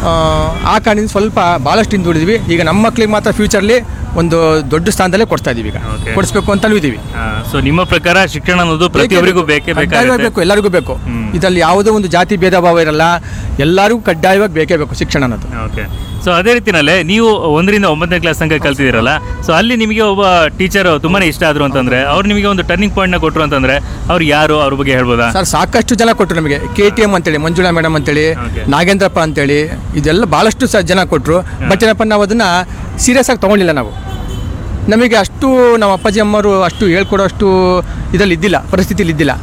ಆ ಕಾರಣದಿಂದ ಸ್ವಲ್ಪ ಭಾಳಷ್ಟು ಹಿಂದುಳಿದ್ವಿ ಈಗ ನಮ್ಮ ಮಕ್ಳಿಗೆ ಮಾತ್ರ ಫ್ಯೂಚರ್ಲಿ ಒಂದು ದೊಡ್ಡ ಸ್ಥಾನದಲ್ಲೇ ಕೊಡ್ತಾ ಇದೀವಿ ಈಗ Okay. ಕೊಡಿಸ್ಬೇಕು ಅಂತಲೂ ಇದ್ದೀವಿ ಸೊ ನಿಮ್ಮ ಪ್ರಕಾರ ಶಿಕ್ಷಣ ಅನ್ನೋದು ಪ್ರತಿಯೊಬ್ಬರಿಗೂ ಬೇಕೇ ಕಡ್ಡಾಯವಾಗಿ ಬೇಕಾಗುತ್ತೆ ಬೇಕು ಎಲ್ಲರಿಗೂ ಬೇಕು ಹ್ಮ್. ಇದರಲ್ಲಿ ಯಾವುದೋ ಒಂದು ಜಾತಿ ಭೇದ ಭಾವ ಇರಲ್ಲ ಎಲ್ಲರಿಗೂ ಕಡ್ಡಾಯವಾಗಿ ಬೇಕೇ ಬೇಕು ಶಿಕ್ಷಣ ಅನ್ನೋದು ಓಕೆ ಸೊ ಅದೇ ರೀತಿನಲ್ಲೇ ನೀವು ಒಂದರಿಂದ ಒಂಬತ್ತನೇ ಕ್ಲಾಸ್ ತನಕ ಕಲ್ತಿದ್ದೀರಲ್ಲ ಸೊ ಅಲ್ಲಿ ನಿಮಗೆ ಒಬ್ಬ ಟೀಚರ್ ತುಂಬಾನೇ ಇಷ್ಟ ಆದ್ರು ಅಂತಂದ್ರೆ ಅವ್ರು ನಿಮಗೆ ಒಂದು ಟರ್ನಿಂಗ್ ಪಾಯಿಂಟ್ನ ಕೊಟ್ಟರು ಅಂತಂದ್ರೆ ಅವ್ರು ಯಾರು ಅವ್ರ ಬಗ್ಗೆ ಹೇಳ್ಬೋದಾ ಸರ್ ಸಾಕಷ್ಟು ಜನ ಕೊಟ್ಟರು ನಮಗೆ ಕೆ ಟಿ ಎಮ್ ಅಂತೇಳಿ ಮಂಜುಳಾ ಮೇಡಮ್ ಅಂತೇಳಿ Okay. ನಾಗೇಂದ್ರಪ್ಪ ಅಂತೇಳಿ ಇದೆಲ್ಲ ಭಾಳಷ್ಟು ಸ ಜನ ಕೊಟ್ಟರು ಬಟ್ ಏನಪ್ಪ ನಾವು ಅದನ್ನು ಸೀರಿಯಸ್ ಆಗಿ ತೊಗೊಂಡಿಲ್ಲ ನಾವು ನಮಗೆ ಅಷ್ಟು ನಮ್ಮ ಅಪ್ಪಾಜಿ ಅಮ್ಮರು ಅಷ್ಟು ಹೇಳ್ಕೊಡೋ ಅಷ್ಟು ಇದರಲ್ಲಿ ಇದ್ದಿಲ್ಲ ಪರಿಸ್ಥಿತಿಲಿ ಇದ್ದಿಲ್ಲ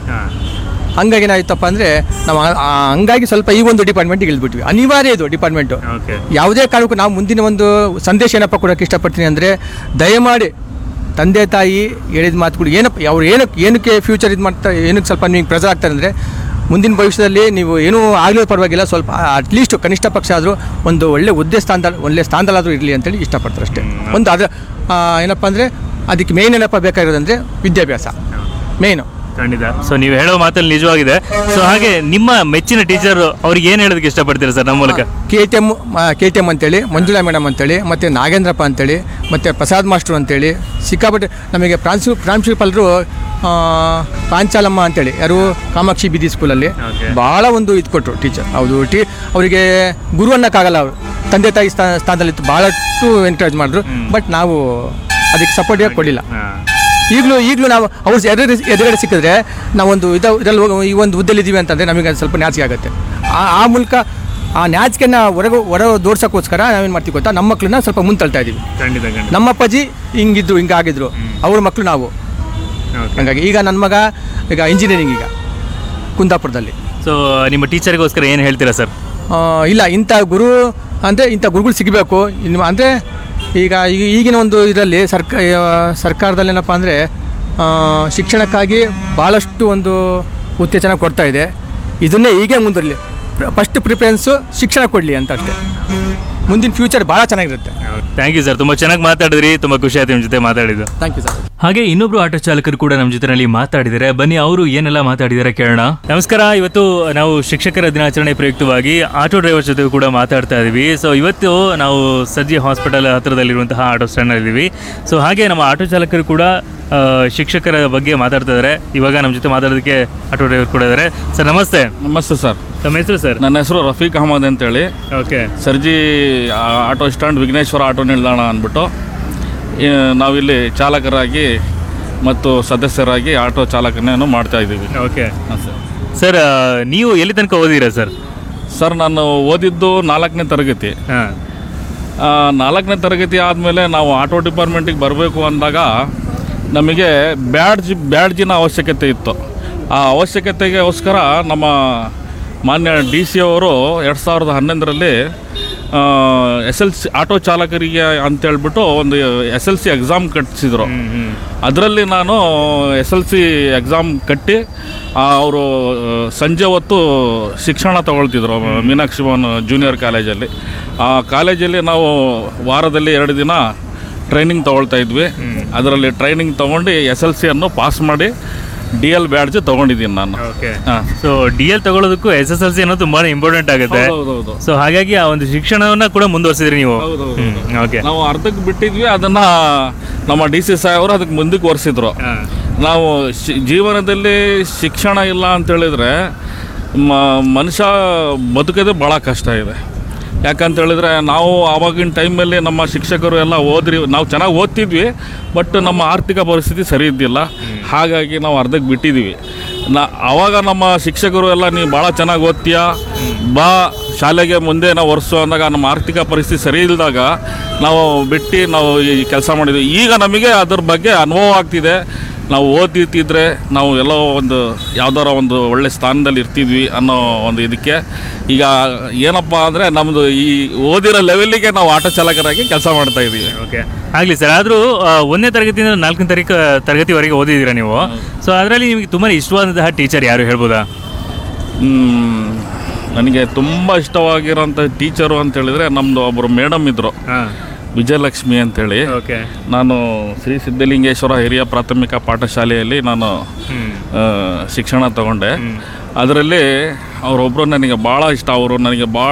ಹಂಗಾಗಿ ಏನಾಯ್ತಪ್ಪ ಅಂದರೆ ನಾವು ಆ- ಆ ಹಂಗಾಗಿ ಸ್ವಲ್ಪ ಈ ಒಂದು ಡಿಪಾರ್ಟ್ಮೆಂಟಿಗೆ ಇಳಿದ್ಬಿಟ್ವಿ ಅನಿವಾರ್ಯ ಇದು ಡಿಪಾರ್ಟ್ಮೆಂಟು ಓಕೆ ಯಾವುದೇ ಕಾರಣಕ್ಕೂ ನಾವು ಮುಂದಿನ ಒಂದು ಸಂದೇಶ ಏನಪ್ಪ ಕೊಡೋಕ್ಕೆ ಇಷ್ಟಪಡ್ತೀನಿ ಅಂದರೆ ದಯಮಾಡಿ ತಂದೆ ತಾಯಿ ಹೇಳಿದ ಮಾತುಗಳು ಏನಪ್ಪ ಅವ್ರು ಏನಕ್ಕೆ ಏನಕ್ಕೆ ಫ್ಯೂಚರ್ ಇದು ಮಾಡ್ತಾ ಏನಕ್ಕೆ ಸ್ವಲ್ಪ ನಿಮಗೆ ಪ್ರೆಸರ್ ಆಗ್ತಾರೆ ಅಂದರೆ ಮುಂದಿನ ಭವಿಷ್ಯದಲ್ಲಿ ನೀವು ಏನೂ ಆಗಲೂ ಪರವಾಗಿಲ್ಲ ಸ್ವಲ್ಪ ಅಟ್ಲೀಸ್ಟ್ ಕನಿಷ್ಠ ಪಕ್ಷ ಆದರೂ ಒಂದು ಒಳ್ಳೆ ಹುದ್ದೆ ಸ್ಥಾನದಲ್ಲಿ ಒಳ್ಳೆ ಸ್ಥಾನದಲ್ಲಾದರೂ ಇರಲಿ ಅಂತೇಳಿ ಇಷ್ಟಪಡ್ತಾರೆ ಅಷ್ಟೇ ಒಂದು ಅದು ಆ, ಏನಪ್ಪ ಅಂದರೆ ಅದಕ್ಕೆ ಮೇನ್ ಏನಪ್ಪ ಬೇಕಾಗಿರೋದಂದರೆ ವಿದ್ಯಾಭ್ಯಾಸ ಮೇಯ್ನು ಖಂಡಿತ ಸೊ ನೀವು ಹೇಳೋ ಮಾತಲ್ಲಿ ನಿಜವಾಗಿದೆ ಸೊ ಹಾಗೆ ನಿಮ್ಮ ಮೆಚ್ಚಿನ ಟೀಚರ್ ಅವ್ರಿಗೆ ಏನು ಹೇಳೋದಕ್ಕೆ ಇಷ್ಟಪಡ್ತೀರಾ ಸರ್ ನಮ್ಮ ಮೂಲಕ K T M K T M ಅಂತೇಳಿ ಮಂಜುಳಾ ಮೇಡಮ್ ಅಂತೇಳಿ ಮತ್ತು ನಾಗೇಂದ್ರಪ್ಪ ಅಂತೇಳಿ ಮತ್ತು ಪ್ರಸಾದ್ ಮಾಸ್ಟ್ರು ಅಂತೇಳಿ ಸಿಕ್ಕಾಪಟ್ಟೆ ನಮಗೆ ಪ್ರಾಂಶು ಪ್ರಾಂಶುಪಾಲರು ಆ, ಪಾಂಚಾಲಮ್ಮ ಅಂತೇಳಿ ಯಾರು ಕಾಮಾಕ್ಷಿ ಬೀದಿ ಸ್ಕೂಲಲ್ಲಿ Okay. ಭಾಳ ಒಂದು ಇದು ಕೊಟ್ಟರು ಟೀಚರ್ ಹೌದು ಟೀ ಅವರಿಗೆ ಗುರು ಅನ್ನೋಕ್ಕಾಗಲ್ಲ ಅವರು ತಂದೆ ತಾಯಿ ಸ್ಥಾ ಸ್ಥಾನದಲ್ಲಿ ಭಾಳಷ್ಟು ಎನ್ಕರೇಜ್ ಮಾಡಿದ್ರು ಬಟ್ ನಾವು ಅದಕ್ಕೆ ಸಪೋರ್ಟಿಗೆ ಕೊಡಲಿಲ್ಲ ಈಗಲೂ ಈಗಲೂ ನಾವು ಅವ್ರು ಎದುರು ಎದುರುಗಡೆ ಸಿಕ್ಕಿದ್ರೆ ನಾವೊಂದು ಇದ ಇದರಲ್ಲಿ ಹೋಗಿ ಈ ಒಂದು ಹುದ್ದೆಲಿ ಇದ್ದೀವಿ ಅಂತಂದರೆ ನಮಗೆ ಅದು ಸ್ವಲ್ಪ ನಾಚಿಕೆ ಆಗುತ್ತೆ ಆ ಆ ಮೂಲಕ ಆ ನಾಚಿಕೆನ ಹೊರಗೆ ಹೊರ ದೋರ್ಸೋಕ್ಕೋಸ್ಕರ ನಾವೇನು ಮಾಡ್ತೀವಿ ಗೊತ್ತಾ ನಮ್ಮ ಮಕ್ಕಳನ್ನ ಸ್ವಲ್ಪ ಮುಂದೆ ತಳ್ತಾ ಇದ್ದೀವಿ ಖಂಡಿತ ಖಂಡಿತ ನಮ್ಮ ಅಪ್ಪಾಜಿ ಹಿಂಗಿದ್ರು ಹಿಂಗಾಗಿದ್ರು ಅವ್ರ ಮಕ್ಕಳು ನಾವು ಓಕೆ ಹಂಗಾಗಿ ಈಗ ನನ್ನ ಮಗ ಈಗ ಇಂಜಿನಿಯರಿಂಗ್ ಈಗ ಕುಂದಾಪುರದಲ್ಲಿ ಸೊ ನಿಮ್ಮ ಟೀಚರ್ಗೋಸ್ಕರ ಏನು ಹೇಳ್ತೀರಾ ಸರ್ ಆ, ಇಲ್ಲ ಇಂಥ ಗುರು ಅಂದರೆ ಇಂಥ ಗುರುಗಳು ಸಿಗಬೇಕು ಇನ್ನು ಅಂದರೆ ಈಗ ಈಗ ಈಗಿನ ಒಂದು ಇದರಲ್ಲಿ ಸರ್ಕ ಆ, ಸರ್ಕಾರದಲ್ಲಿ ಏನಪ್ಪ ಅಂದರೆ ಶಿಕ್ಷಣಕ್ಕಾಗಿ ಭಾಳಷ್ಟು ಒಂದು ಉತ್ತೇಜನ ಕೊಡ್ತಾ ಇದೆ ಇದನ್ನೇ ಹೀಗೆ ಮುಂದುವರಲಿ ಫಸ್ಟ್ ಪ್ರಿಫರೆನ್ಸು ಶಿಕ್ಷಣ ಕೊಡಲಿ ಅಂತ ಅಷ್ಟೇ ಮುಂದಿನ ಫ್ಯೂಚರ್ ಭಾಳ ಚೆನ್ನಾಗಿರುತ್ತೆ ಥ್ಯಾಂಕ್ ಯು ಸರ್ ತುಂಬ ಚೆನ್ನಾಗಿ ಮಾತಾಡಿದ್ರಿ ತುಂಬ ಖುಷಿ ಆಯ್ತು ನಿಮ್ಮ ಜೊತೆ ಮಾತಾಡಿದ್ದು ಥ್ಯಾಂಕ್ ಯು ಸರ್ ಹಾಗೆ ಇನ್ನೊಬ್ರು ಆಟೋ ಚಾಲಕರು ಕೂಡ ನಮ್ಮ ಜೊತೆನಲ್ಲಿ ಮಾತಾಡಿದ್ದಾರೆ ಬನ್ನಿ ಅವರು ಏನೆಲ್ಲ ಮಾತಾಡಿದ್ದಾರೆ ಕೇಳೋಣ ನಮಸ್ಕಾರ ಇವತ್ತು ನಾವು ಶಿಕ್ಷಕರ ದಿನಾಚರಣೆ ಪ್ರಯುಕ್ತವಾಗಿ ಆಟೋ ಡ್ರೈವರ್ ಜೊತೆ ಕೂಡ ಮಾತಾಡ್ತಾ ಇದೀವಿ ಸೊ ಇವತ್ತು ನಾವು ಸಜ್ಜಿ ಹಾಸ್ಪಿಟಲ್ ಹತ್ರದಲ್ಲಿರುವಂತಹ ಆಟೋ ಸ್ಟ್ಯಾಂಡ್ ಇದ್ದೀವಿ ಸೊ ಹಾಗೆ ನಮ್ಮ ಆಟೋ ಚಾಲಕರು ಕೂಡ ಆ, ಶಿಕ್ಷಕರ ಬಗ್ಗೆ ಮಾತಾಡ್ತಾ ಇದ್ದಾರೆ ಇವಾಗ ನಮ್ಮ ಜೊತೆ ಮಾತಾಡೋದಕ್ಕೆ ಆಟೋ ಡ್ರೈವರ್ ಕೂಡ ಇದ್ದಾರೆ ಸರ್ ನಮಸ್ತೆ ನಮಸ್ತೆ ಸರ್ ತಮ್ಮ ಹೆಸರು ಸರ್ ನನ್ನ ಹೆಸರು ರಫೀಕ್ ಅಹಮದ್ ಅಂತೇಳಿ ಓಕೆ ಸರ್ಜಿ ಆ, ಆಟೋ ಸ್ಟ್ಯಾಂಡ್ ವಿಘ್ನೇಶ್ವರ ಆಟೋ ನಿಲ್ದಾಣ ಅಂದ್ಬಿಟ್ಟು ಈ, ನಾವಿಲ್ಲಿ ಚಾಲಕರಾಗಿ ಮತ್ತು ಸದಸ್ಯರಾಗಿ ಆಟೋ ಚಾಲಕನೇನು ಮಾಡ್ತಾ ಇದ್ದೀವಿ ಓಕೆ ಹಾಂ ಸರ್ ಸರ್ ಆ, ನೀವು ಎಲ್ಲಿ ತನಕ ಓದಿದ್ದೀರಾ ಸರ್ ಸರ್ ನಾನು ಓದಿದ್ದು ನಾಲ್ಕನೇ ತರಗತಿ ಹಾಂ ಆ, ನಾಲ್ಕನೇ ತರಗತಿ ಆದಮೇಲೆ ನಾವು ಆಟೋ ಡಿಪಾರ್ಟ್ಮೆಂಟಿಗೆ ಬರಬೇಕು ಅಂದಾಗ ನಮಗೆ ಬ್ಯಾಡ್ಜ್ ಬ್ಯಾಡ್ಜಿನ ಅವಶ್ಯಕತೆ ಇತ್ತು ಆ ಅವಶ್ಯಕತೆಗೋಸ್ಕರ ನಮ್ಮ ಮಾನ್ಯ ಡಿ ಸಿ ಅವರು ಎರಡು ಸಾವಿರದ ಹನ್ನೊಂದರಲ್ಲಿ ಎಸ್ ಎಲ್ ಸಿ ಆಟೋ ಚಾಲಕರಿಗೆ ಅಂತೇಳ್ಬಿಟ್ಟು ಒಂದು ಎಸ್ ಎಲ್ ಸಿ ಎಕ್ಸಾಮ್ ಕಟ್ಟಿಸಿದ್ರು ಅದರಲ್ಲಿ ನಾನು ಎಸ್ ಎಲ್ ಸಿ ಎಕ್ಸಾಮ್ ಕಟ್ಟಿ ಅವರು ಸಂಜೆ ಹೊತ್ತು ಶಿಕ್ಷಣ ತಗೊಳ್ತಿದ್ರು ಮೀನಾಕ್ಷಿ ಭವನ್ ಜೂನಿಯರ್ ಕಾಲೇಜಲ್ಲಿ ಆ ಕಾಲೇಜಲ್ಲಿ ನಾವು ವಾರದಲ್ಲಿ ಎರಡು ದಿನ ಟ್ರೈನಿಂಗ್ ತಗೊಳ್ತಾ ಇದ್ವಿ ಅದರಲ್ಲಿ ಟ್ರೈನಿಂಗ್ ತೊಗೊಂಡು ಎಸ್ ಎಲ್ ಸಿಯನ್ನು ಪಾಸ್ ಮಾಡಿ ಡಿ ಎಲ್ ಬ್ಯಾಡ್ಜ್ ತೊಗೊಂಡಿದ್ದೀನಿ ನಾನು ಓಕೆ ಹಾಂ ಸೊ ಡಿ ಎಲ್ ತಗೊಳ್ಳೋದಕ್ಕೂ ಎಸ್ ಎಸ್ ಎಲ್ ಸಿ ಅನ್ನೋದು ತುಂಬಾ ಇಂಪಾರ್ಟೆಂಟ್ ಆಗುತ್ತೆ ಹೌದೌದು ಸೊ ಹಾಗಾಗಿ ಆ ಒಂದು ಶಿಕ್ಷಣವನ್ನ ಕೂಡ ಮುಂದುವರಿಸಿದ್ರಿ ನೀವು ಹೌದೌದು ಓಕೆ ನಾವು ಅರ್ಧಕ್ಕೆ ಬಿಟ್ಟಿದ್ವಿ ಅದನ್ನ ನಮ್ಮ ಡಿ ಸಿ ಸಾಹೇಬರು ಅದಕ್ಕೆ ಮುಂದಕ್ಕೆ ಒರೆಸಿದ್ರು ನಾವು ಶಿ- ಜೀವನದಲ್ಲಿ ಶಿಕ್ಷಣ ಇಲ್ಲ ಅಂತ ಹೇಳಿದ್ರೆ ಮ- ಮನುಷ್ಯ ಬದುಕೋದೇ ಭಾಳ ಕಷ್ಟ ಇದೆ ಯಾಕಂತ ಹೇಳಿದ್ರೆ ನಾವು ಆವಾಗಿನ ಟೈಮಲ್ಲಿ ನಮ್ಮ ಶಿಕ್ಷಕರು ಎಲ್ಲ ಓದ್ರಿ ನಾವು ಚೆನ್ನಾಗಿ ಓದ್ತಿದ್ವಿ ಬಟ್ ನಮ್ಮ ಆರ್ಥಿಕ ಪರಿಸ್ಥಿತಿ ಸರಿ ಇದ್ದಿಲ್ಲ ಹಾಗಾಗಿ ನಾವು ಅರ್ಧಕ್ಕೆ ಬಿಟ್ಟಿದ್ದೀವಿ ನಾ ಆವಾಗ ನಮ್ಮ ಶಿಕ್ಷಕರು ಎಲ್ಲ ನೀವು ಭಾಳ ಚೆನ್ನಾಗಿ ಓದ್ತೀಯಾ ಬಾ ಶಾಲೆಗೆ ಮುಂದೆ ನಾವು ಒರೆಸು ಅಂದಾಗ ನಮ್ಮ ಆರ್ಥಿಕ ಪರಿಸ್ಥಿತಿ ಸರಿ ಇಲ್ಲದಾಗ ನಾವು ಬಿಟ್ಟು ನಾವು ಈ ಕೆಲಸ ಮಾಡಿದ್ವಿ ಈಗ ನಮಗೆ ಅದ್ರ ಬಗ್ಗೆ ಅನುಭವ ಆಗ್ತಿದೆ ನಾವು ಓದಿತ್ತಿದ್ರೆ ನಾವು ಎಲ್ಲೋ ಒಂದು ಯಾವ್ದಾರ ಒಂದು ಒಳ್ಳೆ ಸ್ಥಾನದಲ್ಲಿ ಇರ್ತಿದ್ವಿ ಅನ್ನೋ ಒಂದು ಇದಕ್ಕೆ ಈಗ ಏನಪ್ಪ ಅಂದರೆ ನಮ್ಮದು ಈ ಓದಿರೋ ಲೆವೆಲ್ಲಿಗೆ ನಾವು ಆಟೋ ಚಾಲಕರಾಗಿ ಕೆಲಸ ಮಾಡ್ತಾ ಇದ್ದೀವಿ ಓಕೆ ಆಗಲಿ ಸರ್ ಆದರೂ ಒಂದನೇ ತರಗತಿಯಿಂದ ನಾಲ್ಕನೇ ತರಕ ತರಗತಿವರೆಗೆ ಓದಿದ್ದೀರಾ ನೀವು ಸೊ ಅದರಲ್ಲಿ ನಿಮಗೆ ತುಂಬಾ ಇಷ್ಟವಾದಂತಹ ಟೀಚರ್ ಯಾರು ಹೇಳ್ಬೋದಾ ಮ್, ನನಗೆ ತುಂಬ ಇಷ್ಟವಾಗಿರೋಂಥ ಟೀಚರು ಅಂತ ಹೇಳಿದ್ರೆ ನಮ್ಮದು ಒಬ್ಬರು ಮೇಡಮ್ ಇದ್ದರು ಹಾಂ ವಿಜಯಲಕ್ಷ್ಮಿ ಅಂತೇಳಿ ಓಕೆ ನಾನು ಶ್ರೀ ಸಿದ್ಧಲಿಂಗೇಶ್ವರ ಹಿರಿಯ ಪ್ರಾಥಮಿಕ ಪಾಠಶಾಲೆಯಲ್ಲಿ ನಾನು ಆ, ಶಿಕ್ಷಣ ತಗೊಂಡೆ ಅದರಲ್ಲಿ ಅವರೊಬ್ಬರು ನನಗೆ ಭಾಳ ಇಷ್ಟ ಅವರು ನನಗೆ ಭಾಳ